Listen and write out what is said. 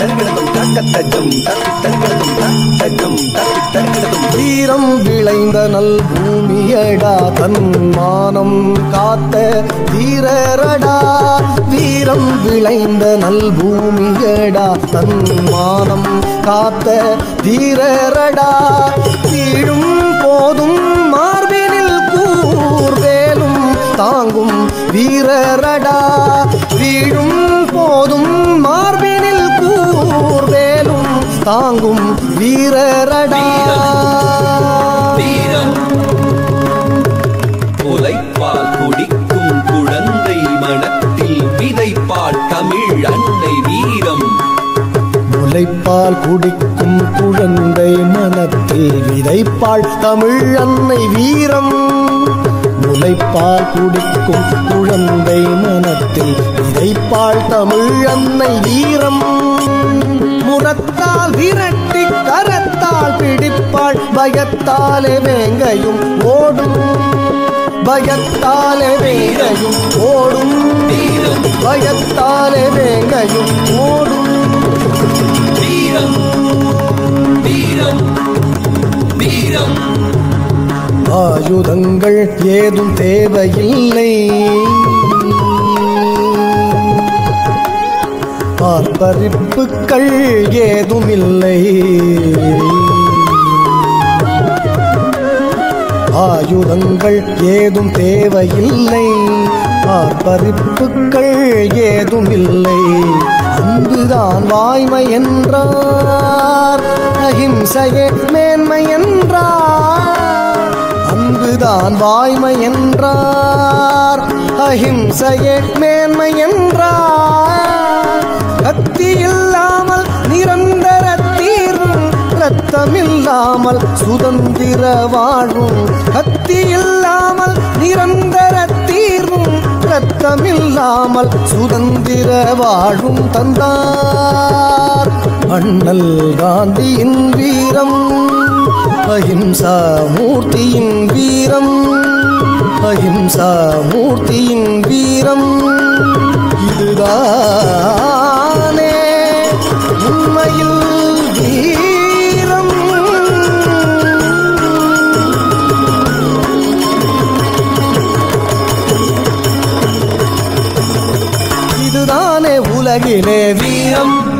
தருகிடதும் தக்கத்தஜம் தத்தி தருகிடதும் தக்கத்தஜம் தத்தி தருகிடதும் வீரம் விளைந்த நல் பூமியடா தன்மானம் காத்த வீரரடா வீரம் விளைந்த நல் பூமியடா தன்மானம் காத்த வீரரடா வீழும் போதும் மார்பினில் கூர்வேலும் தாங்கும் வீரரடா வீழும் போதும் மார்பினில் கூர்வேலும் தாங்கும் வீரரடா வீரம் உலைப்பால் குடிக்கும் குழந்தை மனத்தில் விதைப்பால் தமிழ் அன்னை வீரம் முளைப்பால் குடிக்கும் குழந்தை மனத்தில் விதைப்பாள் தமிழ் அன்னை வீரம் முளைப்பால் குடிக்கும் குழந்தை மனத்தில் விதைப்பாள் தமிழ் அன்னை வீரம் முரத்தால் விரட்டி கரத்தால் பிடிப்பாள் பயத்தாலே வேங்கையும் ஓடும் பயத்தாலே வேங்கையும் ஓடும் வீரம் பயத்தாலே வேங்கையும் ஓடும் வீரம் வீரம் வீரம் ஆயுதங்கள் ஏதும் தேவையில்லை ஆர்ப்பரிப்புக்கள் ஏதுமில்லை ஆயுதங்கள் ஏதும் தேவையில்லை ஆர்ப்பரிப்புக்கள் ஏதுமில்லை அன்புதான் வாய்மை என்றார் அஹிம்சையே மேன்மை என்றார் அன்புதான் வாய்மை என்றார் அஹிம்சையே மேன்மை என்றார் கத்தி இல்லாமல் நிரந்தர தீர்வும் ரத்தமில்லாமல் சுதந்திர வாழும் கத்தி இல்லாமல் நிரந்தர தீர்வும் ரத்தமில்லாமல் சுதந்திர வாழும் தந்தார் அண்ணல் காந்தியின் வீரம் அஹிம்சா மூர்த்தியின் வீரம் அஹிம்சா மூர்த்தியின் வீரம் இதுதானே உண்மையில் வீரம் இதுதானே உலகிலே வீரம்